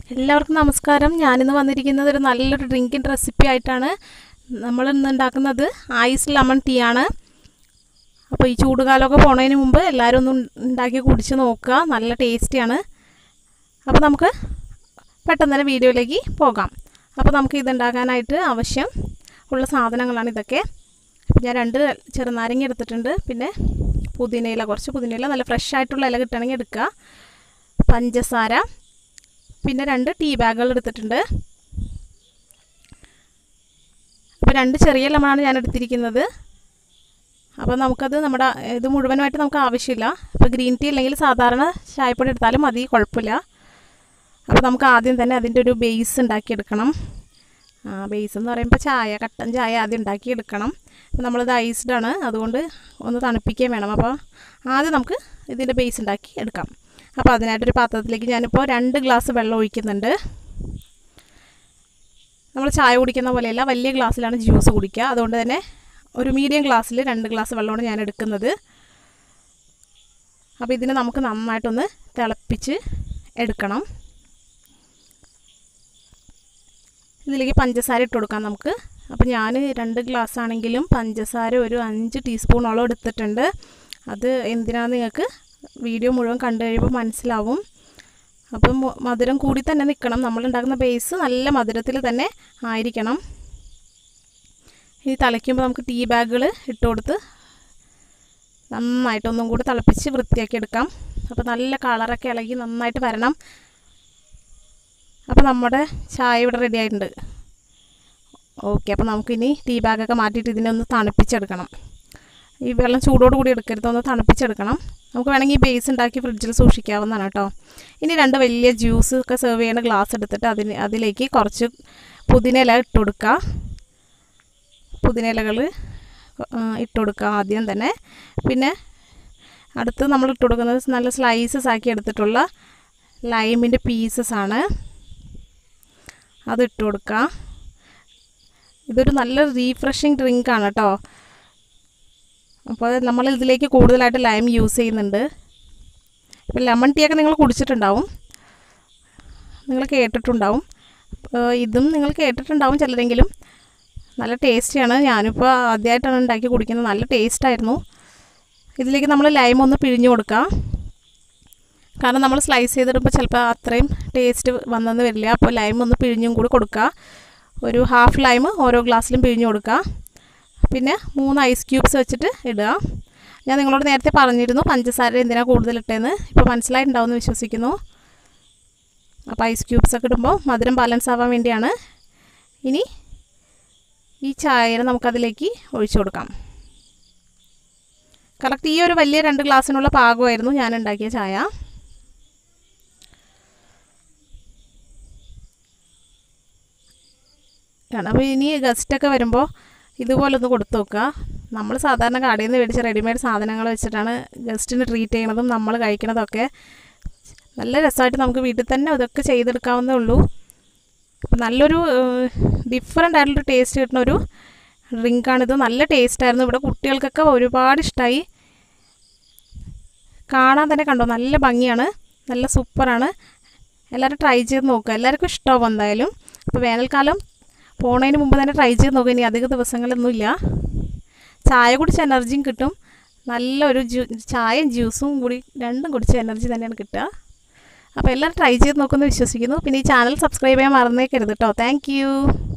എല്ലാവർക്കും നമസ്കാരം ഞാനിന്ന് വന്നിരിക്കുന്നത് ഒരു നല്ലൊരു ഡ്രിങ്കിൻ്റെ റെസിപ്പി ആയിട്ടാണ് നമ്മൾ ഇന്ന് ഉണ്ടാക്കുന്നത് ഐസ് ലെമൺ ടീ ആണ് അപ്പോൾ ഈ ചൂടുകാലമൊക്കെ പോണതിന് മുമ്പ് എല്ലാവരും ഒന്ന് ഉണ്ടാക്കി കുടിച്ച് നോക്കുക നല്ല ടേസ്റ്റിയാണ് അപ്പോൾ നമുക്ക് പെട്ടെന്ന് തന്നെ വീഡിയോയിലേക്ക് പോകാം അപ്പോൾ നമുക്ക് ഇത് ഉണ്ടാക്കാനായിട്ട് ആവശ്യം ഉള്ള സാധനങ്ങളാണ് ഇതൊക്കെ അപ്പോൾ ഞാൻ രണ്ട് ചെറുനാരങ്ങ എടുത്തിട്ടുണ്ട് പിന്നെ പുതിനയില കുറച്ച് പുതിനയില നല്ല ഫ്രഷ് ആയിട്ടുള്ള ഇല കിട്ടുകയാണെങ്കിൽ എടുക്കുക പഞ്ചസാര പിന്നെ രണ്ട് ടീ ബാഗുകൾ എടുത്തിട്ടുണ്ട് അപ്പോൾ രണ്ട് ചെറിയ ലെമണാണ് ഞാൻ എടുത്തിരിക്കുന്നത് അപ്പോൾ നമുക്കത് നമ്മുടെ ഇത് മുഴുവനായിട്ട് നമുക്ക് ആവശ്യമില്ല ഇപ്പോൾ ഗ്രീൻ ടീ അല്ലെങ്കിൽ സാധാരണ ചായപ്പൊടി എടുത്താലും മതി കുഴപ്പമില്ല അപ്പോൾ നമുക്ക് ആദ്യം തന്നെ അതിൻ്റെ ഒരു ബേസ് ഉണ്ടാക്കിയെടുക്കണം ബേസ് എന്ന് പറയുമ്പോൾ ചായ കട്ടൻ ചായ ആദ്യം ഉണ്ടാക്കിയെടുക്കണം അപ്പോൾ നമ്മളിത് ഐസ്ഡ് ആണ് അതുകൊണ്ട് ഒന്ന് തണുപ്പിക്കുകയും വേണം അപ്പോൾ ആദ്യം നമുക്ക് ഇതിൻ്റെ ബേസ് ഉണ്ടാക്കി എടുക്കാം അപ്പോൾ അതിനായിട്ടൊരു പാത്രത്തിലേക്ക് ഞാനിപ്പോൾ രണ്ട് ഗ്ലാസ് വെള്ളം ഒഴിക്കുന്നുണ്ട് നമ്മൾ ചായ കുടിക്കുന്ന പോലെയല്ല വലിയ ഗ്ലാസ്സിലാണ് ജ്യൂസ് കുടിക്കുക അതുകൊണ്ട് തന്നെ ഒരു മീഡിയം ഗ്ലാസ്സിൽ രണ്ട് ഗ്ലാസ് വെള്ളമാണ് ഞാൻ എടുക്കുന്നത് അപ്പോൾ ഇതിനെ നമുക്ക് നന്നായിട്ടൊന്ന് തിളപ്പിച്ച് എടുക്കണം ഇതിലേക്ക് പഞ്ചസാര ഇട്ട് കൊടുക്കാം നമുക്ക് അപ്പോൾ ഞാൻ രണ്ട് ഗ്ലാസ് ആണെങ്കിലും പഞ്ചസാര ഒരു അഞ്ച് ടീസ്പൂണോളം എടുത്തിട്ടുണ്ട് അത് എന്തിനാണെന്ന് നിങ്ങൾക്ക് വീഡിയോ മുഴുവൻ കണ്ടു കഴിയുമ്പോൾ മനസ്സിലാവും അപ്പം മധുരം കൂടി തന്നെ നിൽക്കണം നമ്മൾ ഉണ്ടാക്കുന്ന ബേസ് നല്ല മധുരത്തിൽ തന്നെ ആയിരിക്കണം ഇനി തിളയ്ക്കുമ്പോൾ നമുക്ക് ടീ ബാഗുകൾ ഇട്ട് കൊടുത്ത് നന്നായിട്ടൊന്നും കൂടി തിളപ്പിച്ച് വൃത്തിയാക്കി എടുക്കാം അപ്പോൾ നല്ല കളറൊക്കെ ഇളകി നന്നായിട്ട് വരണം അപ്പോൾ നമ്മുടെ ചായ ഇവിടെ റെഡി ആയിട്ടുണ്ട് ഓക്കെ അപ്പോൾ നമുക്കിനി ടീ ബാഗൊക്കെ മാറ്റിയിട്ട് ഇതിനെ ഒന്ന് തണുപ്പിച്ചെടുക്കണം ഈ വെള്ളം ചൂടോട് കൂടി എടുക്കരുത് ഒന്ന് തണുപ്പിച്ചെടുക്കണം നമുക്ക് വേണമെങ്കിൽ ഈ ബേസ് ഉണ്ടാക്കി ഫ്രിഡ്ജിൽ സൂക്ഷിക്കാവുന്നതാണ് കേട്ടോ ഇനി രണ്ട് വലിയ ജ്യൂസ് ഒക്കെ സെർവ് ചെയ്യുന്ന ഗ്ലാസ് എടുത്തിട്ട് അതിന് അതിലേക്ക് കുറച്ച് പുതിനയില ഇട്ട് കൊടുക്കുക പുതിനയിലകൾ ഇട്ട് കൊടുക്കുക ആദ്യം തന്നെ പിന്നെ അടുത്ത് നമ്മൾ ഇട്ട് കൊടുക്കുന്നത് നല്ല സ്ലൈസസ് ആക്കി എടുത്തിട്ടുള്ള ലൈമിൻ്റെ പീസസ് ആണ് അത് ഇട്ട് കൊടുക്കുക ഇതൊരു നല്ല റീഫ്രഷിങ് ഡ്രിങ്ക് ആണ് കേട്ടോ അപ്പോൾ നമ്മൾ ഇതിലേക്ക് കൂടുതലായിട്ട് ലൈം യൂസ് ചെയ്യുന്നുണ്ട് ഇപ്പോൾ ലെമൺ ടീ ഒക്കെ നിങ്ങൾ കുടിച്ചിട്ടുണ്ടാവും നിങ്ങൾ കേട്ടിട്ടുണ്ടാവും ഇതും നിങ്ങൾ കേട്ടിട്ടുണ്ടാവും ചിലരെങ്കിലും നല്ല ടേസ്റ്റിയാണ് ഞാനിപ്പോൾ ആദ്യമായിട്ടാണ് ഉണ്ടാക്കി കുടിക്കുന്നത് നല്ല ടേസ്റ്റായിരുന്നു ഇതിലേക്ക് നമ്മൾ ലൈം ഒന്ന് പിഴിഞ്ഞു കൊടുക്കുക കാരണം നമ്മൾ സ്ലൈസ് ചെയ്തിടുമ്പോൾ ചിലപ്പോൾ അത്രയും ടേസ്റ്റ് വന്നെന്ന് വരില്ല അപ്പോൾ ലൈം ഒന്ന് പിഴിഞ്ഞും കൂടി കൊടുക്കുക ഒരു ഹാഫ് ലൈം ഓരോ ഗ്ലാസ്സിലും പിഴിഞ്ഞു കൊടുക്കുക പിന്നെ മൂന്ന് ഐസ് ക്യൂബ്സ് വെച്ചിട്ട് ഇടുക ഞാൻ നിങ്ങളോട് നേരത്തെ പറഞ്ഞിരുന്നു പഞ്ചസാര എന്തിനാണ് കൂടുതൽ ഇട്ടതെന്ന് ഇപ്പോൾ മനസ്സിലായിട്ടുണ്ടാവുമെന്ന് വിശ്വസിക്കുന്നു അപ്പോൾ ഐസ് ക്യൂബ്സ് ഒക്കെ ഇടുമ്പോൾ മധുരം ബാലൻസ് ആവാൻ വേണ്ടിയാണ് ഇനി ഈ ചായ നമുക്കതിലേക്ക് ഒഴിച്ചു കൊടുക്കാം കറക്റ്റ് ഈ ഒരു വലിയ രണ്ട് ഗ്ലാസ്സിനുള്ള പാകമായിരുന്നു ഞാൻ ഉണ്ടാക്കിയ ചായ കാരണം അപ്പോൾ ഇനി ഗസ്റ്റൊക്കെ വരുമ്പോൾ ഇതുപോലെ ഒന്ന് കൊടുത്തു നോക്കുക നമ്മൾ സാധാരണ കടയിൽ നിന്ന് മേടിച്ച റെഡിമെയ്ഡ് സാധനങ്ങൾ വെച്ചിട്ടാണ് ഗസ്റ്റിന് ട്രീറ്റ് ചെയ്യണതും നമ്മൾ കഴിക്കണതൊക്കെ നല്ല രസമായിട്ട് നമുക്ക് വീട്ടിൽ തന്നെ ഇതൊക്കെ ചെയ്തെടുക്കാവുന്നേ ഉള്ളൂ അപ്പോൾ നല്ലൊരു ഡിഫറെൻ്റ് ആയിട്ടുള്ള ടേസ്റ്റ് കിട്ടുന്ന ഒരു ഡ്രിങ്കാണിത് നല്ല ടേസ്റ്റായിരുന്നു ഇവിടെ കുട്ടികൾക്കൊക്കെ ഒരുപാട് ഇഷ്ടമായി കാണാൻ തന്നെ കണ്ടോ നല്ല ഭംഗിയാണ് നല്ല സൂപ്പറാണ് എല്ലാവരും ട്രൈ ചെയ്ത് നോക്കുക എല്ലാവർക്കും ഇഷ്ടമാവും എന്തായാലും അപ്പോൾ വേനൽക്കാലം പോണതിന് മുമ്പ് തന്നെ ട്രൈ ചെയ്ത് നോക്കുക ഇനി അധിക ദിവസങ്ങളൊന്നുമില്ല ചായ കുടിച്ച എനർജിയും കിട്ടും നല്ലൊരു ജ്യൂ ചായയും ജ്യൂസും കൂടി രണ്ടും കുടിച്ച എനർജി തന്നെയാണ് കിട്ടുക അപ്പോൾ എല്ലാവരും ട്രൈ ചെയ്ത് നോക്കുമെന്ന് വിശ്വസിക്കുന്നു പിന്നെ ഈ ചാനൽ സബ്സ്ക്രൈബ് ചെയ്യാൻ മറന്നേക്കരുത് കേട്ടോ താങ്ക്